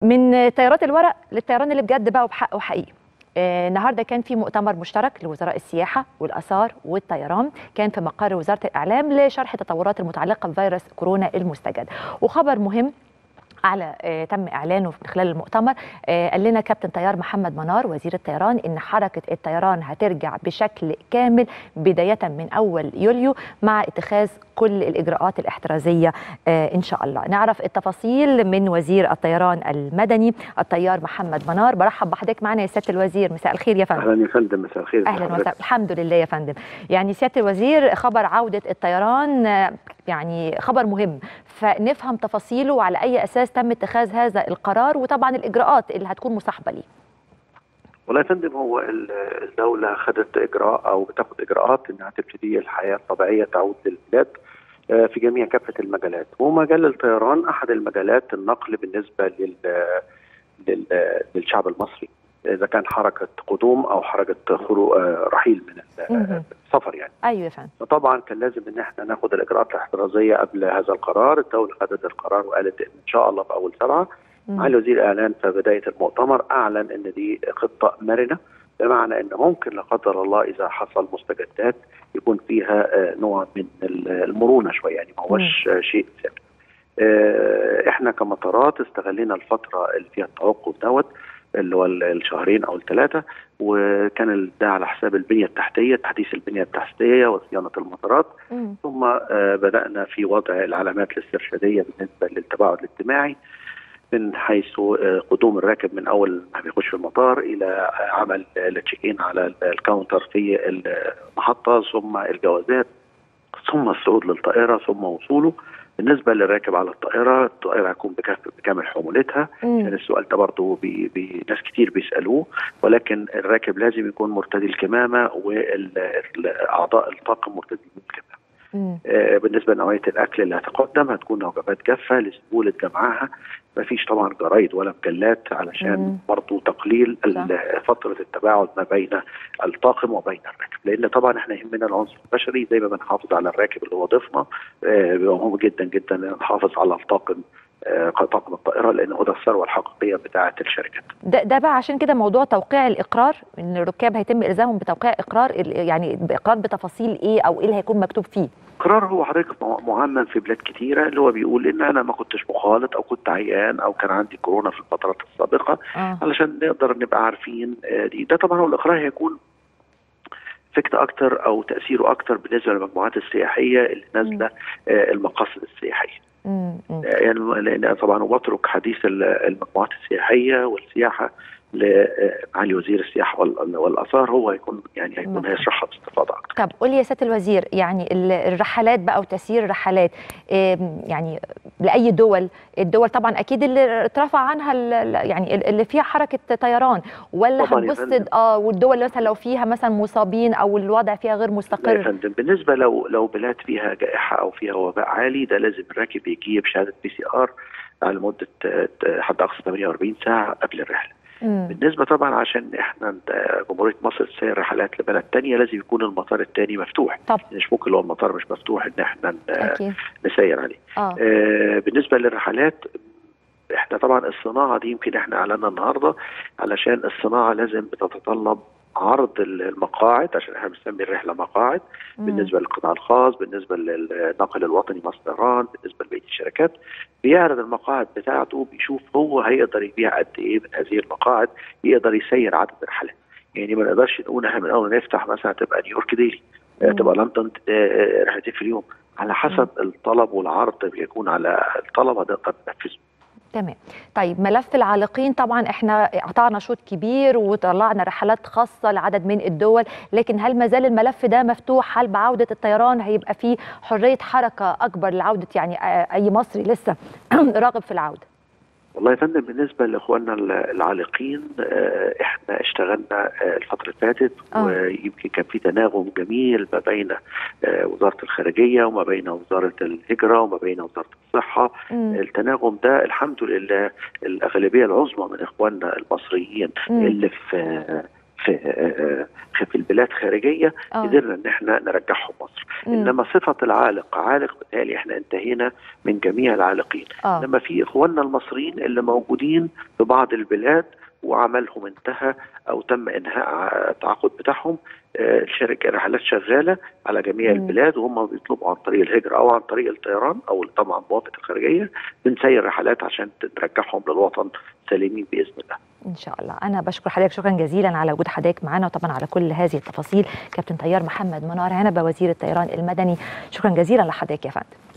من طيارات الورق للطيران اللي بجد بقى وبحق وحقيقي آه، النهارده كان في مؤتمر مشترك لوزراء السياحه والاثار والطيران كان في مقر وزاره الاعلام لشرح التطورات المتعلقه بفيروس كورونا المستجد وخبر مهم على آه، تم اعلانه من خلال المؤتمر آه، قال لنا كابتن طيار محمد منار وزير الطيران ان حركه الطيران هترجع بشكل كامل بدايه من اول يوليو مع اتخاذ كل الاجراءات الاحترازيه آه، ان شاء الله نعرف التفاصيل من وزير الطيران المدني الطيار محمد منار برحب بحضرتك معنا يا سياده الوزير مساء الخير يا فندم اهلا يا فندم مساء الخير اهلا وسهلا الحمد لله يا فندم يعني سياده الوزير خبر عوده الطيران آه، يعني خبر مهم فنفهم تفاصيله وعلى اي اساس تم اتخاذ هذا القرار وطبعا الاجراءات اللي هتكون مصاحبه ليه والله يا فندم هو ال- الدوله خدت اجراء او بتاخد اجراءات انها تبتدي الحياه الطبيعيه تعود للبلاد آه، في جميع كافه المجالات ومجال الطيران احد المجالات النقل بالنسبه لل لل للشعب المصري اذا كان حركه قدوم او حركه خروج رحيل من ال- مهم. السفر يعني ايوه يا فندم فطبعا كان لازم ان احنا ناخد الاجراءات الاحترازيه قبل هذا القرار الدوله خدت القرار وقالت ان ان شاء الله في اول سبعه مم. معالي وزير الاعلان في بدايه المؤتمر اعلن ان دي خطه مرنه بمعنى ان ممكن لا قدر الله اذا حصل مستجدات يكون فيها آه، نوع من ال- المرونه شويه يعني ما هوش آه، شيء ثابت. آه، احنا كمطارات استغلينا الفتره اللي فيها التوقف دوت اللي هو ال- الشهرين او الثلاثه وكان ال- ده على حساب البنيه التحتيه تحديث البنيه التحتيه وصيانه المطارات مم. ثم آه، بدأنا في وضع العلامات الاسترشادية بالنسبة للتباعد الاجتماعي من حيث آه، قدوم الراكب من أول ما بيخش في المطار إلى آه، عمل التشيك إن على ال- الكاونتر في المحطة ثم الجوازات ثم الصعود للطائرة ثم وصوله بالنسبة للراكب على الطائرة الطائرة هتكون بكاف- بكامل حمولتها مم. يعني السؤال ده برضه بي بي ناس كتير بيسالوه ولكن الراكب لازم يكون مرتدي الكمامه واعضاء الطاقم مرتدين الكمامه. مم. آه، بالنسبه لنوعيه الاكل اللي هتقدم هتكون وجبات جافه لسهوله جمعها ما فيش طبعا جرايد ولا مجلات مم. علشان برضه تقليل ال- فتره التباعد ما بين الطاقم وبين الراكب لان طبعا احنا يهمنا العنصر البشري زي ما بنحافظ على الراكب اللي هو ضيفنا آه، بيبقى مهم جدا جدا ان نحافظ على الطاقم آه، طاقم الطائره لان هو ده الثروه الحقيقيه بتاعه الشركات ده ده بقى عشان كده موضوع توقيع الاقرار ان الركاب هيتم الزامهم بتوقيع اقرار ال- يعني باقرار بتفاصيل ايه او ايه اللي هيكون مكتوب فيه قرار هو حضرتك مع- معمم في بلاد كتيره اللي هو بيقول ان انا ما كنتش مخالط او كنت عيان او كان عندي كورونا في الفترات السابقه اه علشان نقدر نبقى عارفين آه، دي ده طبعا هو الاقرار هيكون فكرة اكتر او تاثيره اكتر بالنسبه للمجموعات السياحيه اللي نازله آه، المقاصد السياحيه مم. مم. آه، يعني لان طبعا وبترك حديث ال- المجموعات السياحيه والسياحه لمعالي وزير السياحه وال- والاثار هو هيكون يعني هيكون مفهوم. هيشرحها باستفاضه اكتر طب قولي يا سياده الوزير يعني ال- الرحلات بقى وتسيير الرحلات آم، يعني لاي دول الدول طبعا اكيد اللي اترفع عنها ال- ال- يعني ال- اللي فيها حركه طيران ولا طبعاً يا هتبص فندم. اه والدول اللي مثلا لو فيها مثلا مصابين او الوضع فيها غير لا يا مستقر فندم بالنسبه لو لو بلاد فيها جائحه او فيها وباء عالي ده لازم الراكب يجيب شهاده بي سي ار على مده آه، حد اقصى 48 ساعه قبل الرحله. مم. بالنسبه طبعا عشان احنا آه، جمهوريه مصر تسير رحلات لبلد تانية لازم يكون المطار التاني مفتوح. طب مش ممكن لو المطار مش مفتوح ان احنا ن- اكيد نسير عليه. اه آه، بالنسبه للرحلات احنا طبعا الصناعه دي يمكن احنا اعلنا النهارده علشان الصناعه لازم بتتطلب عرض المقاعد عشان احنا بنسمي الرحله مقاعد مم. بالنسبه للقطاع الخاص بالنسبه للناقل الوطني مصر طيران بالنسبه لبقيه الشركات بيعرض المقاعد بتاعته بيشوف هو هيقدر يبيع قد ايه من هذه المقاعد يقدر يسير عدد الرحلات يعني ما نقدرش نقول احنا من اول ما نفتح مثلا تبقى نيويورك ديلي آه، مم. تبقى لندن آه، رحلتين في اليوم على حسب الطلب والعرض بيكون على الطلب هنقدر ننفذه تمام طيب ملف العالقين طبعا احنا قطعنا شوط كبير وطلعنا رحلات خاصه لعدد من الدول لكن هل ما زال الملف ده مفتوح هل بعوده الطيران هيبقى فيه حريه حركه اكبر لعوده يعني آه، اي مصري لسه راغب في العوده والله يا فندم بالنسبه لاخواننا العالقين آه، احنا اشتغلنا آه، الفتره اللي فاتت آه. ويمكن كان في تناغم جميل ما بين آه، وزاره الخارجيه وما بين وزاره الهجره وما بين وزاره الصحه مم. التناغم ده الحمد لله الاغلبيه العظمى من اخواننا المصريين مم. اللي في في في البلاد خارجيه آه. قدرنا ان احنا نرجعهم مصر مم. انما صفه العالق عالق بالتالي احنا انتهينا من جميع العالقين اه انما في اخواننا المصريين اللي موجودين في بعض البلاد وعملهم انتهى او تم انهاء التعاقد بتاعهم آه، الشركه الرحلات شغاله على جميع مم. البلاد وهم بيطلبوا عن طريق الهجره او عن طريق الطيران او طبعا بوابه الخارجيه بنسير رحلات عشان نرجعهم للوطن سالمين باذن الله. ان شاء الله انا بشكر حضرتك شكرا جزيلا على وجود حضرتك معنا وطبعا على كل هذه التفاصيل كابتن طيار محمد منار عنبه وزير الطيران المدني شكرا جزيلا لحضرتك يا فندم